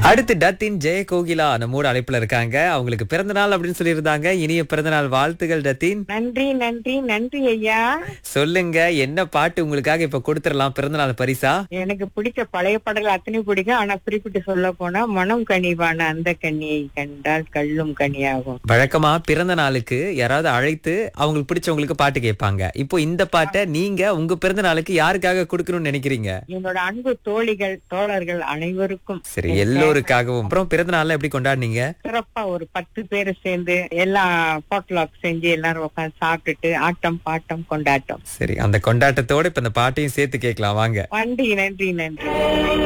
அடுத்து டத்தின் ஜெய கோகிலா நம்மோட அழைப்புல இருக்காங்க அவங்களுக்கு பிறந்த நாள் அப்படின்னு சொல்லியிருந்தாங்க இனிய பிறந்த நாள் வாழ்த்துகள் டத்தின் நன்றி நன்றி நன்றி ஐயா சொல்லுங்க என்ன பாட்டு உங்களுக்காக இப்ப கொடுத்துடலாம் பிறந்த நாள் பரிசா எனக்கு பிடிச்ச பழைய பாடல் அத்தனை பிடிக்கும் ஆனா குறிப்பிட்டு சொல்ல போனா மனம் கனிவான அந்த கனியை கண்டால் கல்லும் கனியாகும் வழக்கமா பிறந்த நாளுக்கு யாராவது அழைத்து அவங்களுக்கு பிடிச்சவங்களுக்கு பாட்டு கேட்பாங்க இப்போ இந்த பாட்டை நீங்க உங்க பிறந்த நாளுக்கு யாருக்காக கொடுக்கணும்னு நினைக்கிறீங்க என்னோட அன்பு தோழிகள் தோழர்கள் அனைவருக்கும் சரி எல்லோருக்காகவும் அப்புறம் பிறந்த நாள்ல எப்படி கொண்டாடுனீங்க சிறப்பா ஒரு பத்து பேர் சேர்ந்து எல்லாம் போட்லாக் செஞ்சு எல்லாரும் உட்காந்து சாப்பிட்டுட்டு ஆட்டம் பாட்டம் கொண்டாட்டம் சரி அந்த கொண்டாட்டத்தோட இப்ப இந்த பாட்டையும் சேர்த்து கேட்கலாம் வாங்க நன்றி நன்றி நன்றி